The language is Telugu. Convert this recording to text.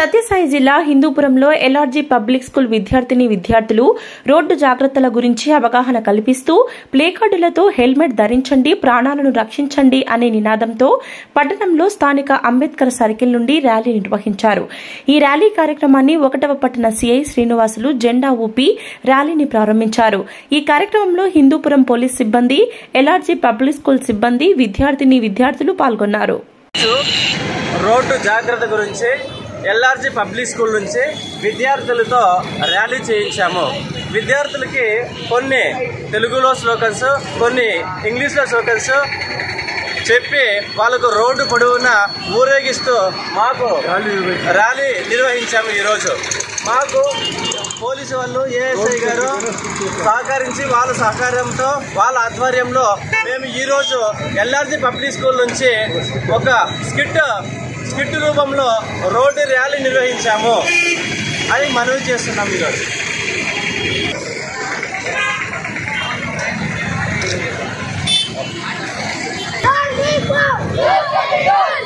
సత్యసాయి జిల్లా హిందూపురంలో ఎల్ఆర్జీ పబ్లిక్ స్కూల్ విద్యార్థిని విద్యార్థులు రోడ్డు జాగ్రత్తల గురించి అవగాహన కల్పిస్తూ ప్లేకార్డులతో హెల్మెట్ ధరించండి ప్రాణాలను రక్షించండి అనే నినాదంతో పట్టణంలో స్థానిక అంబేద్కర్ సర్కిల్ నుండి ర్యాలీ నిర్వహించారు ఈ ర్యాలీ కార్యక్రమాన్ని ఒకటవ పట్టణ సిఐ శ్రీనివాసులు జెండా ఊపి ర్యాలీని ప్రారంభించారు ఈ కార్యక్రమంలో హిందూపురం పోలీస్ సిబ్బంది ఎల్ఆర్జీ పబ్లిక్ స్కూల్ సిబ్బంది విద్యార్థిని విద్యార్థులు పాల్గొన్నారు రోడ్డు జాగ్రత్త గురించి ఎల్ఆర్జి పబ్లిక్ స్కూల్ నుంచి విద్యార్థులతో ర్యాలీ చేయించాము విద్యార్థులకి కొన్ని తెలుగులో స్లోకన్స్ కొన్ని ఇంగ్లీష్లో స్లోకన్స్ చెప్పి వాళ్ళకు రోడ్డు పొడవునా ఊరేగిస్తూ మాకు ర్యాలీ నిర్వహించాము ఈరోజు మాకు పోలీసు వాళ్ళు ఏఎస్ఐ గారు సహకరించి వాళ్ళ సహకారంతో వాళ్ళ ఆధ్వర్యంలో మేము ఈరోజు ఎల్ఆర్జి పబ్లిక్ స్కూల్ నుంచి ఒక స్కిట్ స్కిట్ రూపంలో రోడ్డు ర్యాలీ నిర్వహించాము అని మనవి చేస్తున్నాం ఈరోజు Yes,